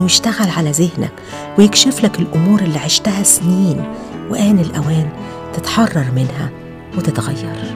ويشتغل على ذهنك ويكشف لك الأمور اللي عشتها سنين وآن الأوان تتحرر منها وتتغير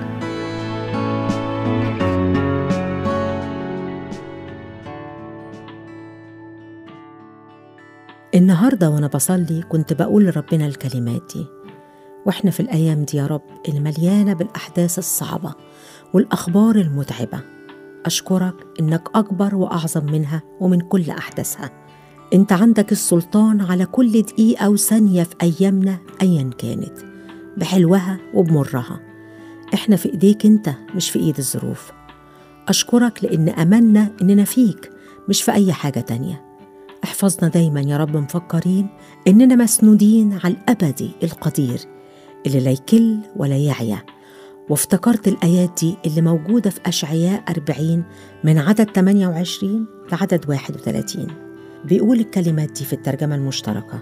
النهاردة وأنا بصلي كنت بقول لربنا الكلمات دي وإحنا في الأيام دي يا رب المليانة بالأحداث الصعبة والأخبار المتعبة أشكرك إنك أكبر وأعظم منها ومن كل أحداثها أنت عندك السلطان على كل دقيقة وثانية في أيامنا أيا كانت بحلوها وبمرها إحنا في إيديك أنت مش في إيد الظروف أشكرك لأن أمنا إننا فيك مش في أي حاجة تانية احفظنا دايما يا رب مفكرين إننا مسنودين على الأبدي القدير اللي لا يكل ولا يعيا وافتكرت الآيات دي اللي موجودة في أشعياء 40 من عدد 28 لعدد 31 بيقول الكلمات دي في الترجمة المشتركة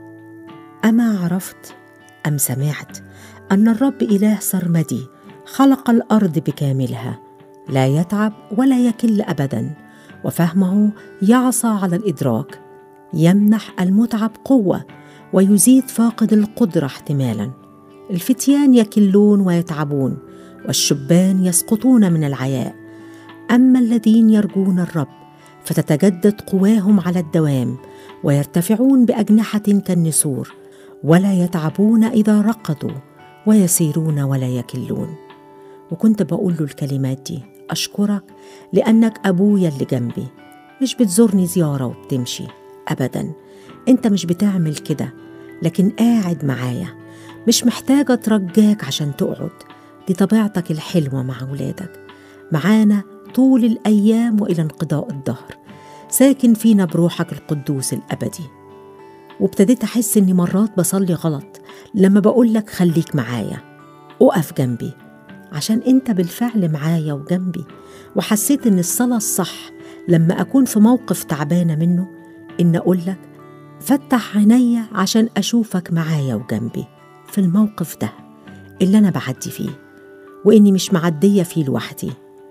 أما عرفت أم سمعت أن الرب إله سرمدي خلق الأرض بكاملها لا يتعب ولا يكل أبدا وفهمه يعصى على الإدراك يمنح المتعب قوة ويزيد فاقد القدرة احتمالا الفتيان يكلون ويتعبون والشبان يسقطون من العياء اما الذين يرجون الرب فتتجدد قواهم على الدوام ويرتفعون باجنحه كالنسور ولا يتعبون اذا رقدوا ويسيرون ولا يكلون وكنت بقول له الكلمات دي اشكرك لانك ابويا اللي جنبي مش بتزورني زياره وبتمشي ابدا انت مش بتعمل كده لكن قاعد معايا مش محتاجة ترجاك عشان تقعد دي طبيعتك الحلوة مع ولادك معانا طول الأيام وإلى انقضاء الدهر ساكن فينا بروحك القدوس الأبدي وابتديت أحس إني مرات بصلي غلط لما بقول لك خليك معايا أقف جنبي عشان أنت بالفعل معايا وجنبي وحسيت إن الصلاة الصح لما أكون في موقف تعبانة منه إن أقول لك فتح عينيا عشان أشوفك معايا وجنبي في الموقف ده اللي أنا بعدي فيه وإني مش معدية فيه لوحدي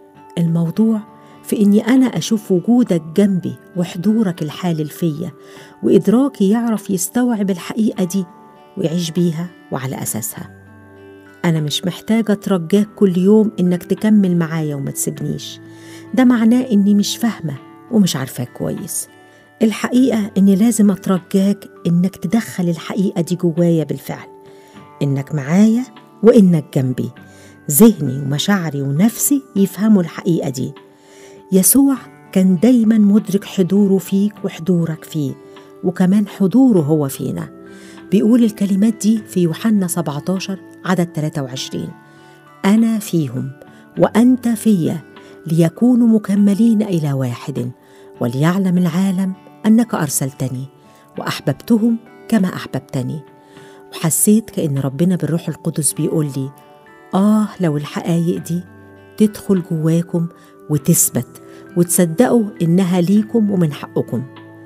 الموضوع في إني أنا أشوف وجودك جنبي وحضورك الحالل فيا وإدراكي يعرف يستوعب الحقيقة دي ويعيش بيها وعلى أساسها أنا مش محتاجة أترجاك كل يوم إنك تكمل معايا وما تسيبنيش ده معناه إني مش فاهمة ومش عارفاك كويس الحقيقة إني لازم أترجاك إنك تدخل الحقيقة دي جوايا بالفعل إنك معايا وإنك جنبي ذهني ومشاعري ونفسي يفهموا الحقيقة دي يسوع كان دايما مدرك حضوره فيك وحضورك فيه وكمان حضوره هو فينا بيقول الكلمات دي في يوحنا 17 عدد 23 أنا فيهم وأنت فيا ليكونوا مكملين إلى واحد وليعلم العالم أنك أرسلتني وأحببتهم كما أحببتني وحسيت كأن ربنا بالروح القدس بيقول لي آه لو الحقايق دي تدخل جواكم وتثبت وتصدقوا إنها ليكم ومن حقكم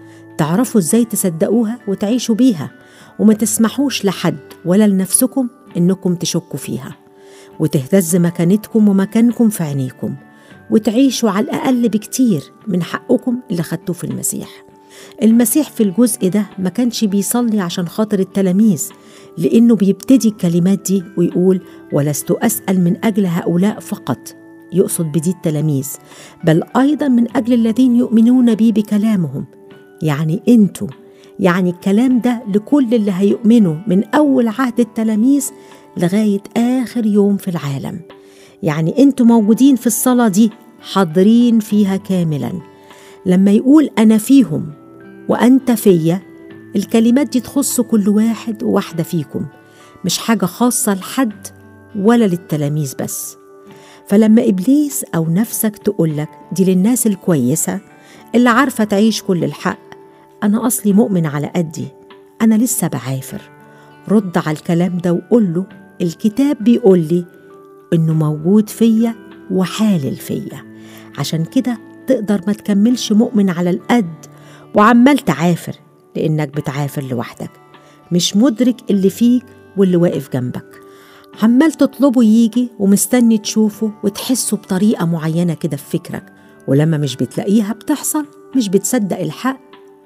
تعرفوا إزاي تصدقوها وتعيشوا بيها وما تسمحوش لحد ولا لنفسكم إنكم تشكوا فيها وتهتز مكانتكم ومكانكم في عينيكم وتعيشوا على الأقل بكتير من حقكم اللي خدتوه في المسيح المسيح في الجزء ده ما كانش بيصلي عشان خاطر التلاميذ لأنه بيبتدي الكلمات دي ويقول ولست أسأل من أجل هؤلاء فقط يقصد بدي التلاميذ بل أيضا من أجل الذين يؤمنون بي بكلامهم يعني أنتوا يعني الكلام ده لكل اللي هيؤمنوا من أول عهد التلاميذ لغاية آخر يوم في العالم يعني أنتوا موجودين في الصلاة دي حاضرين فيها كاملا لما يقول أنا فيهم وأنت فيا الكلمات دي تخص كل واحد وواحدة فيكم مش حاجة خاصة لحد ولا للتلاميذ بس فلما إبليس أو نفسك تقولك دي للناس الكويسة اللي عارفة تعيش كل الحق أنا أصلي مؤمن على قدي أنا لسه بعافر رد على الكلام ده وقول له الكتاب بيقول لي إنه موجود فيا وحالل فيا عشان كده تقدر ما تكملش مؤمن على القد وعمال تعافر لأنك بتعافر لوحدك مش مدرك اللي فيك واللي واقف جنبك عمال تطلبه يجي ومستني تشوفه وتحسه بطريقة معينة كده في فكرك ولما مش بتلاقيها بتحصل مش بتصدق الحق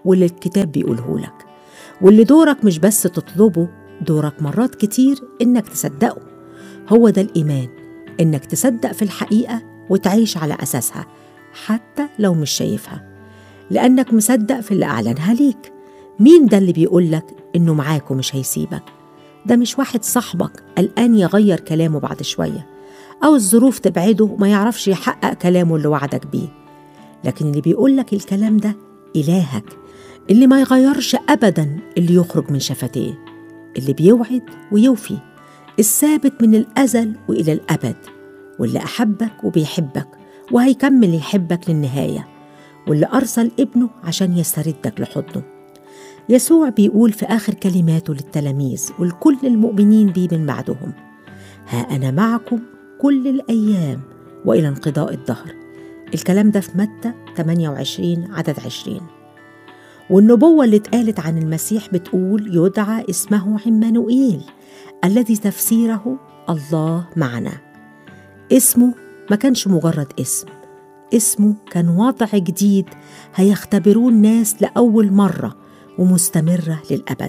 واللي الكتاب بيقوله لك واللي دورك مش بس تطلبه دورك مرات كتير إنك تصدقه هو ده الإيمان إنك تصدق في الحقيقة وتعيش على أساسها حتى لو مش شايفها لأنك مصدق في اللي أعلنها ليك مين ده اللي بيقولك إنه معاك ومش هيسيبك ده مش واحد صاحبك قلقان يغير كلامه بعد شوية أو الظروف تبعده وما يعرفش يحقق كلامه اللي وعدك بيه لكن اللي بيقولك الكلام ده إلهك اللي ما يغيرش أبدا اللي يخرج من شفتيه اللي بيوعد ويوفي الثابت من الأزل وإلى الأبد واللي أحبك وبيحبك وهيكمل يحبك للنهاية واللي أرسل ابنه عشان يستردك لحضنه يسوع بيقول في آخر كلماته للتلاميذ ولكل المؤمنين بيه من بعدهم ها أنا معكم كل الأيام وإلى انقضاء الدهر الكلام ده في متى 28 عدد 20 والنبوة اللي اتقالت عن المسيح بتقول يدعى اسمه عمانوئيل الذي تفسيره الله معنا اسمه ما كانش مجرد اسم اسمه كان وضع جديد هيختبروه الناس لأول مرة ومستمرة للأبد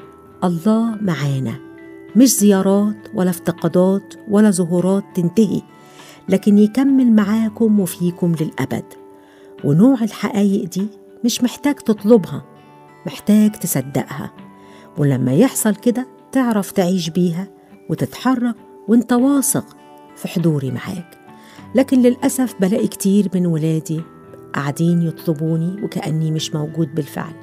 الله معانا مش زيارات ولا افتقادات ولا ظهورات تنتهي لكن يكمل معاكم وفيكم للأبد ونوع الحقايق دي مش محتاج تطلبها محتاج تصدقها ولما يحصل كده تعرف تعيش بيها وتتحرك وانت واثق في حضوري معاك لكن للأسف بلاقي كتير من ولادي قاعدين يطلبوني وكأني مش موجود بالفعل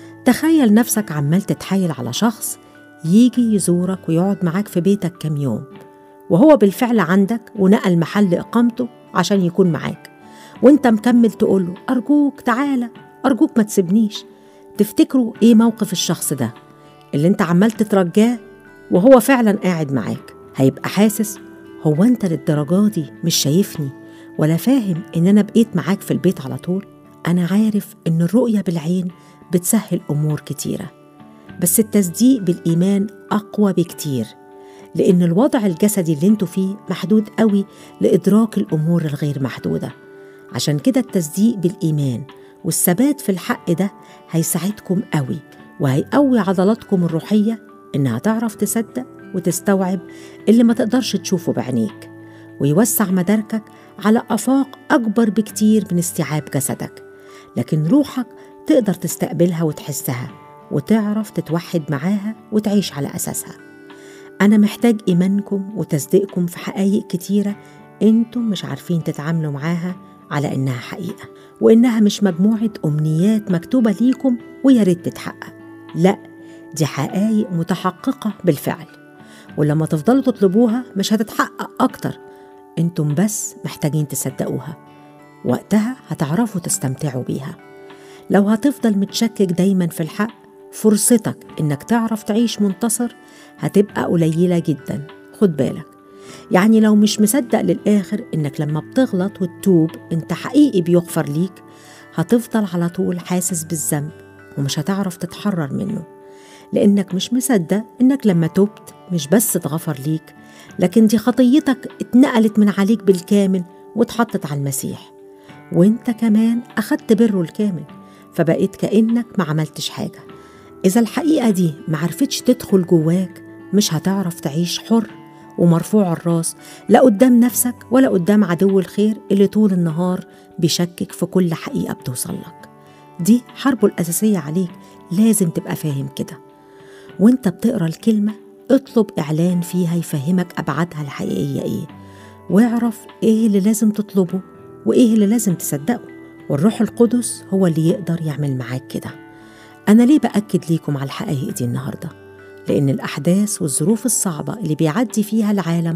تخيل نفسك عمال تتحايل على شخص يجي يزورك ويقعد معاك في بيتك كام يوم وهو بالفعل عندك ونقل محل إقامته عشان يكون معاك وانت مكمل تقوله أرجوك تعالى أرجوك ما تسيبنيش تفتكروا إيه موقف الشخص ده اللي انت عمال تترجاه وهو فعلا قاعد معاك هيبقى حاسس هو انت للدرجة دي مش شايفني ولا فاهم ان انا بقيت معاك في البيت على طول انا عارف ان الرؤية بالعين بتسهل امور كتيرة بس التصديق بالايمان اقوى بكتير لان الوضع الجسدي اللي انتوا فيه محدود قوي لادراك الامور الغير محدوده عشان كده التصديق بالايمان والثبات في الحق ده هيساعدكم قوي وهيقوي عضلاتكم الروحيه انها تعرف تصدق وتستوعب اللي ما تقدرش تشوفه بعينيك ويوسع مداركك على افاق اكبر بكتير من استيعاب جسدك لكن روحك تقدر تستقبلها وتحسها وتعرف تتوحد معاها وتعيش على اساسها انا محتاج ايمانكم وتصديقكم في حقائق كتيره انتم مش عارفين تتعاملوا معاها على انها حقيقه وانها مش مجموعه امنيات مكتوبه ليكم ويا ريت تتحقق لا دي حقائق متحققه بالفعل ولما تفضلوا تطلبوها مش هتتحقق اكتر انتم بس محتاجين تصدقوها وقتها هتعرفوا تستمتعوا بيها لو هتفضل متشكك دايما في الحق فرصتك انك تعرف تعيش منتصر هتبقى قليله جدا خد بالك يعني لو مش مصدق للاخر انك لما بتغلط وتتوب انت حقيقي بيغفر ليك هتفضل على طول حاسس بالذنب ومش هتعرف تتحرر منه لانك مش مصدق انك لما تبت مش بس اتغفر ليك لكن دي خطيتك اتنقلت من عليك بالكامل واتحطت على المسيح وانت كمان اخدت بره الكامل فبقيت كانك ما عملتش حاجه اذا الحقيقه دي معرفتش تدخل جواك مش هتعرف تعيش حر ومرفوع الراس لا قدام نفسك ولا قدام عدو الخير اللي طول النهار بيشكك في كل حقيقه بتوصل لك دي حربه الاساسيه عليك لازم تبقى فاهم كده وانت بتقرا الكلمه اطلب اعلان فيها يفهمك ابعادها الحقيقيه ايه واعرف ايه اللي لازم تطلبه وايه اللي لازم تصدقه والروح القدس هو اللي يقدر يعمل معاك كده انا ليه باكد ليكم على الحقائق دي النهارده لان الاحداث والظروف الصعبه اللي بيعدي فيها العالم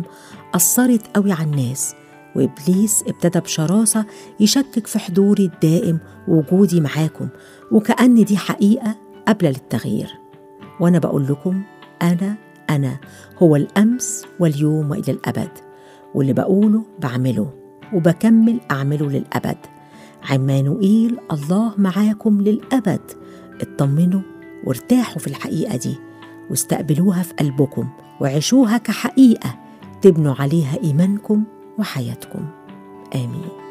اثرت قوي على الناس وابليس ابتدى بشراسه يشكك في حضوري الدائم ووجودي معاكم وكأن دي حقيقه قابله للتغيير وانا بقول لكم انا انا هو الامس واليوم والى الابد واللي بقوله بعمله وبكمل اعمله للابد عمانوئيل الله معاكم للابد اطمنوا وارتاحوا في الحقيقه دي واستقبلوها في قلبكم وعيشوها كحقيقه تبنوا عليها ايمانكم وحياتكم امين